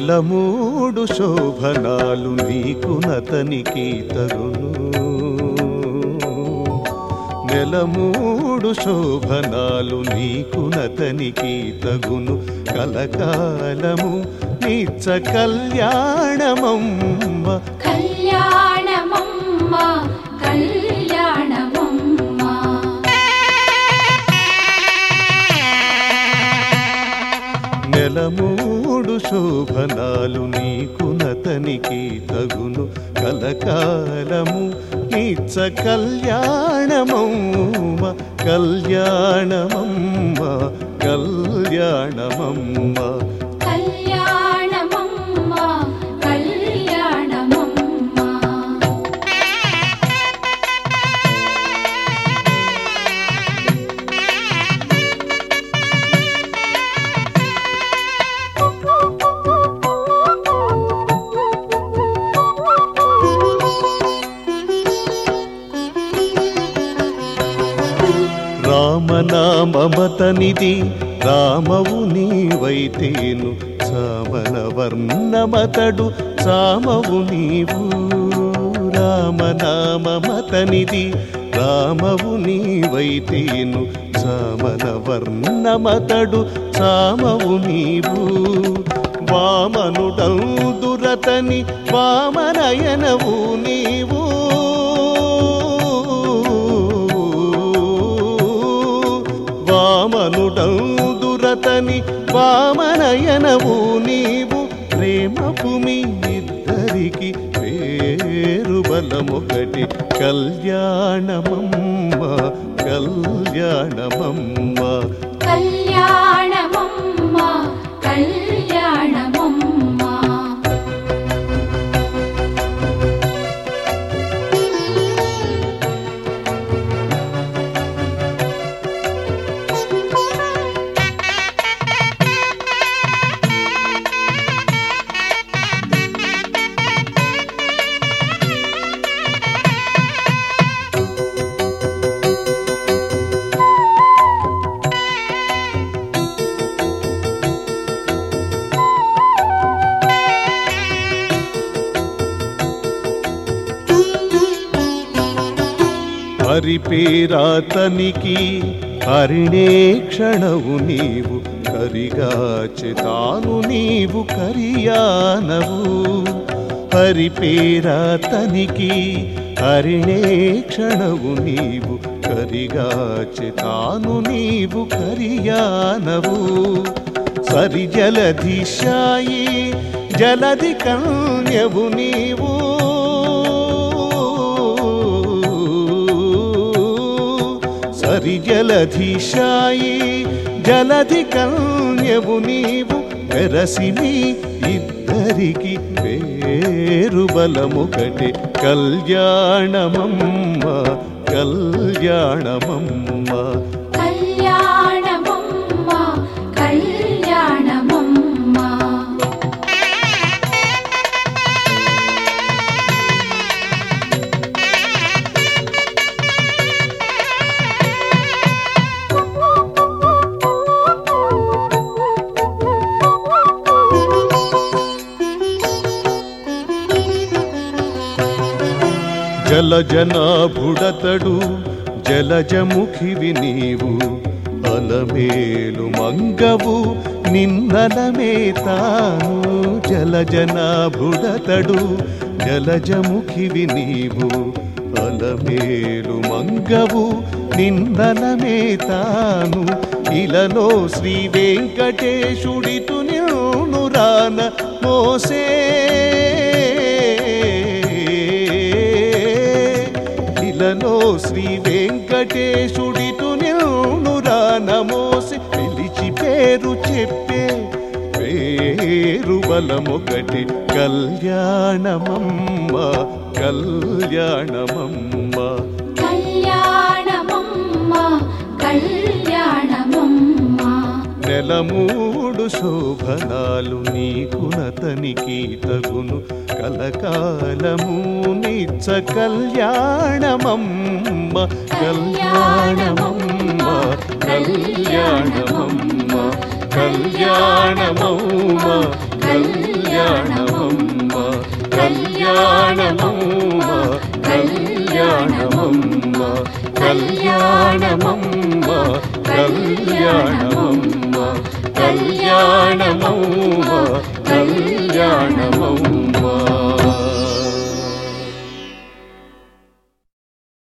నెల మూడు శోభనాలు నీకు నతనికి తగును నెల మూడు శోభనాలు నీకు నతనికి తగును కలకాలము నిత్య కళ్యాణమమ్మ కళ్యాణమమ్మ కళ్యాణమమ్మ నెల మూడు శోభనాలు నీకు నతనికి తగును కలకాలము నిత్య కళ్యాణమమ్మ కళ్యాణమమ్మ కళ్యాణమమ్మ కళ్యాణమమ్మ కళ్యాణమమ్మ రామనామమతనిది రామవు నీవైతేను సామన వర్ణమతడు సామవు నీవు రామనామమతనిది రామవు నీవైతేను సామన వర్ణమతడు సామవు నీవు వామనుడందురతని వామనయనవు నీవు వామనుడందురతని వామనయనవు నీవు ప్రేమపు మీ ఇద్దరికి పేరు బలమొకటి కళ్యాణమమ్మ కళ్యాణమమ్మ కళ్యాణమమ్మ కళ్యాణమమ్మ హరిపేరాతనికి హరిణే క్షణవు నీవు కరిగాచెతాను నీవు కరియానవు హరిపేరాతనికి హరిణే క్షణవు నీవు కరిగాచెతాను నీవు కరియానవు సరి జలధిశాయి జలధి కన్యవు నీవు సరి జలధిశాయి జలధి కన్యవు నీవు వెరసి మీ ఇద్దరికి పేరు బలముకటి కళ్యాణమమ్మ కళ్యాణమమ్మ కళ్యాణమమ్మ కళ్యాణమమ్మ జలజనాభుడతడు జలజముఖివి నీవు అలమేలు మంగవు నిన్నలమే తాను జలజనాభుడతడు జలజముఖివి నీవు అలమేలు మంగవు నిన్నలమే తాను ఇలలో శ్రీ వెంకటేశుడితు నిన్ను రాన మోసే ఇలలో శ్రీ వెంకటేశుడితు నిన్ను రానమోసి పిలిచి పేరు చెప్పే పేరు బలమొకటి కళ్యాణమమ్మ కళ్యాణమమ్మ కళ్యాణమమ్మ కళ్యాణమమ్మ నెల మూడు శోభనాలు నీకు నతనికి తగును కలకాలము నిత్య కళ్యాణమమ్మ కళ్యాణమమ్మ కళ్యాణమమ్మ కళ్యాణమమ్మ కళ్యాణ కళ్యాణమమ్మ కళ్యాణమమ్మ కళ్యాణమమ్మ కళ్యాణమమ్మ కళ్యాణమమ్మ కళ్యాణమమ్మ కళ్యాణమమ్మ